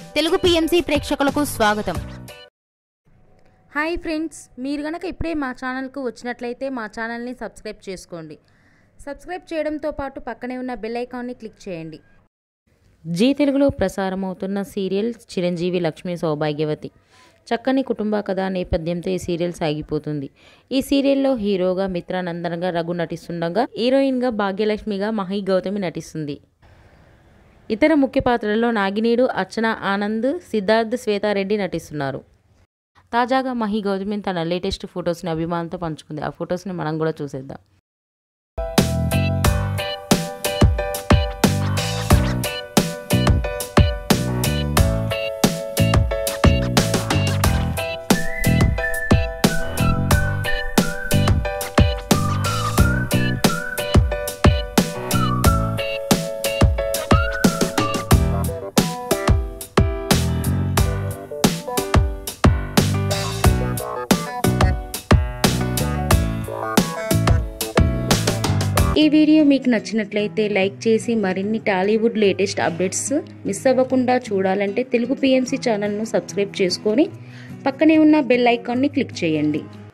Telugu PMC ప్రేక్షకులకు స్వాగతం hi friends మీరు గనక ఇప్పుడే మా ఛానల్కు వచ్చినట్లయితే మా ఛానల్ని సబ్స్క్రైబ్ చేసుకోండి సబ్స్క్రైబ్ చేయడంతో పాటు పక్కనే ఉన్న బెల్ ఐకాన్ని క్లిక్ చేయండి జీ తెలుగులో ప్రసారమవుతున్న సీరియల్ చిరంజీవి లక్ష్మీ సౌభాగ్యవతి చక్కని కుటుంబ కథ నేపథ్యంతో ఈ సీరియల్ సాగిపోతుంది ఈ సీరియల్లో హీరోగా మిత్రానందనగా రఘు నటిస్తుండగా హీరోయిన్గా భాగ్యలక్ష్మిగా మహి గౌతమి నటిస్తుంది ఇతర ముఖ్య పాత్రల్లో నాగినీడు అర్చన ఆనంద్ సిద్ధార్థ్ శ్వేతారెడ్డి నటిస్తున్నారు తాజాగా మహి గౌతమి తన లేటెస్ట్ ఫొటోస్ని అభిమానంతో పంచుకుంది ఆ ఫొటోస్ని మనం కూడా చూసేద్దాం ఈ వీడియో మీకు నచ్చినట్లయితే లైక్ చేసి మరిన్ని టాలీవుడ్ లేటెస్ట్ అప్డేట్స్ మిస్ అవ్వకుండా చూడాలంటే తెలుగు పిఎంసి ఛానల్ను సబ్స్క్రైబ్ చేసుకొని పక్కనే ఉన్న బెల్ ఐకాన్ని క్లిక్ చేయండి